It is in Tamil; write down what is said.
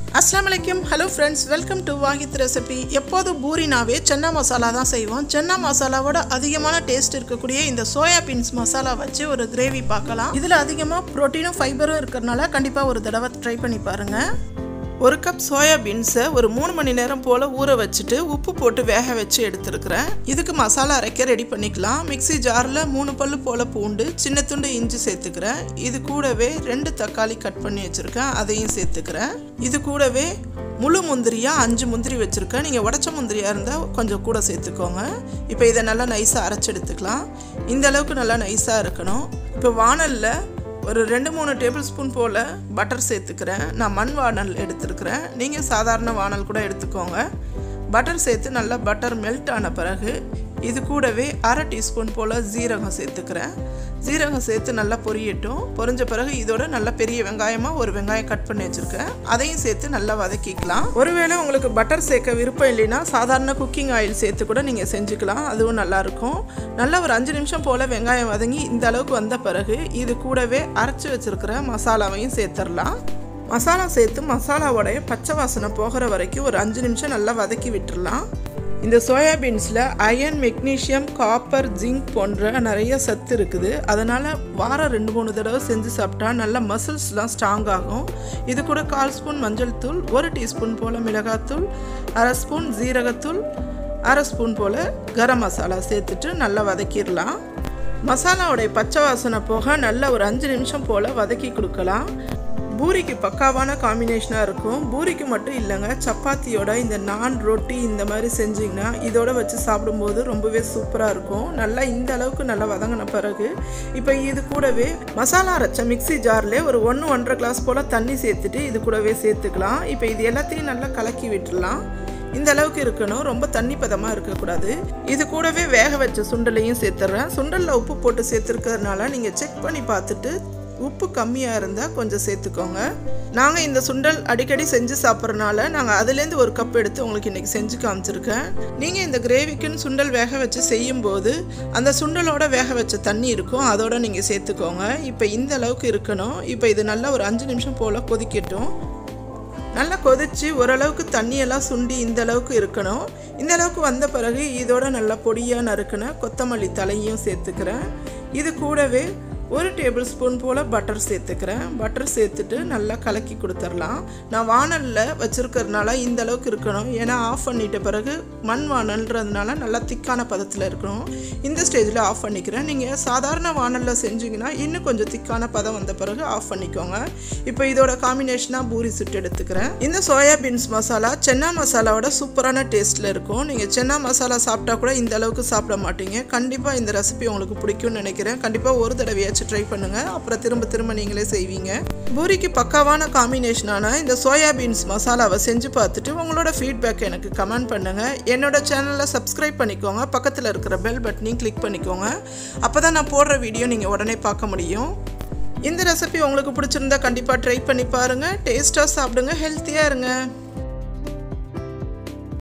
அஸ்லாம் வலைக்கம் hello friends welcome to Wahid recipe எப்போதும் பூரினாவே சென்னா மசாலா தான் செய்வோம் சென்னா மசாலாவோட அதிகமான டேஸ்ட் இருக்கக்கூடிய இந்த சோயா பீன்ஸ் மசாலா வச்சு ஒரு கிரேவி பார்க்கலாம் இதில் அதிகமாக ப்ரோட்டீனும் ஃபைபரும் இருக்கிறனால கண்டிப்பாக ஒரு தடவை ட்ரை பண்ணி பாருங்கள் ஒரு கப் சோயா பீன்ஸை ஒரு மூணு மணி நேரம் போல் ஊற வச்சுட்டு உப்பு போட்டு வேக வச்சு எடுத்துருக்கிறேன் இதுக்கு மசாலா அரைக்க ரெடி பண்ணிக்கலாம் மிக்ஸி ஜாரில் மூணு பல்லு போல் பூண்டு சின்ன துண்டு இஞ்சி சேர்த்துக்கிறேன் இது கூடவே ரெண்டு தக்காளி கட் பண்ணி வச்சுருக்கேன் அதையும் சேர்த்துக்கிறேன் இது கூடவே முழு முந்திரியாக அஞ்சு முந்திரி வச்சுருக்கேன் நீங்கள் உடச்ச முந்திரியாக இருந்தால் கொஞ்சம் கூட சேர்த்துக்கோங்க இப்போ இதை நல்லா நைஸாக அரைச்சி எடுத்துக்கலாம் இந்த அளவுக்கு நல்லா நைஸாக இருக்கணும் இப்போ வானலில் ஒரு ரெண்டு மூணு டேபிள் ஸ்பூன் போல் பட்டர் சேர்த்துக்கிறேன் நான் மண் வானல் எடுத்துருக்கிறேன் நீங்கள் சாதாரண வானல் கூட எடுத்துக்கோங்க பட்டர் சேர்த்து நல்லா பட்டர் மெல்ட் ஆன பிறகு இது கூடவே அரை டீஸ்பூன் போல் ஜீரகம் சேர்த்துக்கிறேன் ஜீரகம் சேர்த்து நல்லா பொரியட்டும் பொரிஞ்ச பிறகு இதோட நல்ல பெரிய வெங்காயமாக ஒரு வெங்காயம் கட் பண்ணி வச்சுருக்கேன் அதையும் சேர்த்து நல்லா வதக்கிக்கலாம் ஒருவேளை உங்களுக்கு பட்டர் சேர்க்க விருப்பம் இல்லைன்னா சாதாரண குக்கிங் ஆயில் சேர்த்து கூட நீங்கள் செஞ்சுக்கலாம் அதுவும் நல்லாயிருக்கும் நல்லா ஒரு அஞ்சு நிமிஷம் போல் வெங்காயம் வதங்கி இந்த அளவுக்கு வந்த பிறகு இது கூடவே அரைச்சி வச்சுருக்கிற மசாலாவையும் சேர்த்துடலாம் மசாலா சேர்த்து மசாலாவோடைய பச்சை வாசனை போகிற வரைக்கும் ஒரு அஞ்சு நிமிஷம் நல்லா வதக்கி விட்டுடலாம் இந்த சோயாபீன்ஸில் அயன் மெக்னீஷியம் காப்பர் ஜிங்க் போன்ற நிறைய சத்து இருக்குது அதனால் வாரம் ரெண்டு மூணு தடவை செஞ்சு சாப்பிட்டா நல்ல மசில்ஸ்லாம் ஸ்ட்ராங் ஆகும் இது கூட கால் ஸ்பூன் மஞ்சள் தூள் ஒரு டீஸ்பூன் போல் மிளகாத்தூள் அரை ஸ்பூன் ஜீரகத்தூள் அரை ஸ்பூன் போல் கரம் மசாலா சேர்த்துட்டு நல்லா வதக்கிடலாம் மசாலாவுடைய பச்சை வாசனை போக நல்லா ஒரு அஞ்சு நிமிஷம் போல் வதக்கி கொடுக்கலாம் பூரிக்கு பக்காவான காம்பினேஷனாக இருக்கும் பூரிக்கு மட்டும் இல்லைங்க சப்பாத்தியோட இந்த நான் ரொட்டி இந்த மாதிரி செஞ்சிங்கன்னா இதோட வச்சு சாப்பிடும்போது ரொம்பவே சூப்பராக இருக்கும் நல்லா இந்த அளவுக்கு நல்லா வதங்கின பிறகு இப்போ இது கூடவே மசாலா அரைச்ச மிக்சி ஜாரில் ஒரு ஒன்று ஒன்றரை கிளாஸ் போல் தண்ணி சேர்த்துட்டு இது கூடவே சேர்த்துக்கலாம் இப்போ இது எல்லாத்தையும் நல்லா கலக்கி விட்டுடலாம் இந்த அளவுக்கு இருக்கணும் ரொம்ப தண்ணி பதமாக இருக்கக்கூடாது இது கூடவே வேக வச்ச சுண்டலையும் சேர்த்துட்றேன் சுண்டலில் உப்பு போட்டு சேர்த்துருக்கிறதுனால நீங்கள் செக் பண்ணி பார்த்துட்டு உப்பு கம்மியாக இருந்தால் கொஞ்சம் சேர்த்துக்கோங்க நாங்கள் இந்த சுண்டல் அடிக்கடி செஞ்சு சாப்பிட்றனால நாங்கள் அதுலேருந்து ஒரு கப் எடுத்து உங்களுக்கு இன்றைக்கி செஞ்சு காமிச்சிருக்கேன் நீங்கள் இந்த கிரேவிக்குன்னு சுண்டல் வேக வச்சு செய்யும்போது அந்த சுண்டலோட வேக வச்ச தண்ணி இருக்கும் அதோட நீங்கள் சேர்த்துக்கோங்க இப்போ இந்த அளவுக்கு இருக்கணும் இப்போ இது நல்லா ஒரு அஞ்சு நிமிஷம் போல் கொதிக்கட்டும் நல்லா கொதித்து ஓரளவுக்கு தண்ணியெல்லாம் சுண்டி இந்த அளவுக்கு இருக்கணும் இந்த அளவுக்கு வந்த பிறகு இதோட நல்லா பொடியாக நறுக்கின கொத்தமல்லி தலையும் சேர்த்துக்கிறேன் இது கூடவே ஒரு டேபிள் ஸ்பூன் போல் பட்டர் சேர்த்துக்கிறேன் பட்டர் சேர்த்துட்டு நல்லா கலக்கி கொடுத்துர்லாம் நான் வானலில் வச்சுருக்கிறதுனால இந்த அளவுக்கு இருக்கணும் ஏன்னா ஆஃப் பண்ணிட்ட பிறகு மண் வானல்ன்றதுனால நல்லா திக்கான பதத்தில் இருக்கணும் இந்த ஸ்டேஜில் ஆஃப் பண்ணிக்கிறேன் நீங்கள் சாதாரண வானலில் செஞ்சிங்கன்னா இன்னும் கொஞ்சம் திக்கான பதம் வந்த பிறகு ஆஃப் பண்ணிக்கோங்க இப்போ இதோட காம்பினேஷனாக பூரி சுட்டு எடுத்துக்கிறேன் இந்த சோயா பீன்ஸ் மசாலா சென்னா மசாலாவோட சூப்பரான டேஸ்ட்டில் இருக்கும் நீங்கள் சென்னா மசாலா சாப்பிட்டா கூட இந்த அளவுக்கு சாப்பிட மாட்டீங்க கண்டிப்பாக இந்த ரெசிபி உங்களுக்கு பிடிக்கும்னு நினைக்கிறேன் கண்டிப்பாக ஒரு தடவையாச்சும் வச்சு ட்ரை பண்ணுங்கள் அப்புறம் திரும்ப திரும்ப நீங்களே செய்வீங்க பூரிக்கு பக்காவான காம்பினேஷனான இந்த சோயா பீன்ஸ் மசாலாவை செஞ்சு பார்த்துட்டு உங்களோட ஃபீட்பேக் எனக்கு கமெண்ட் பண்ணுங்கள் என்னோட சேனலில் சப்ஸ்கிரைப் பண்ணிக்கோங்க பக்கத்தில் இருக்கிற பெல் பட்டனையும் கிளிக் பண்ணிக்கோங்க அப்போ தான் நான் போடுற வீடியோ நீங்கள் உடனே பார்க்க முடியும் இந்த ரெசிபி உங்களுக்கு பிடிச்சிருந்தா கண்டிப்பாக ட்ரை பண்ணி பாருங்கள் டேஸ்ட்டாக சாப்பிடுங்க ஹெல்த்தியாக இருங்க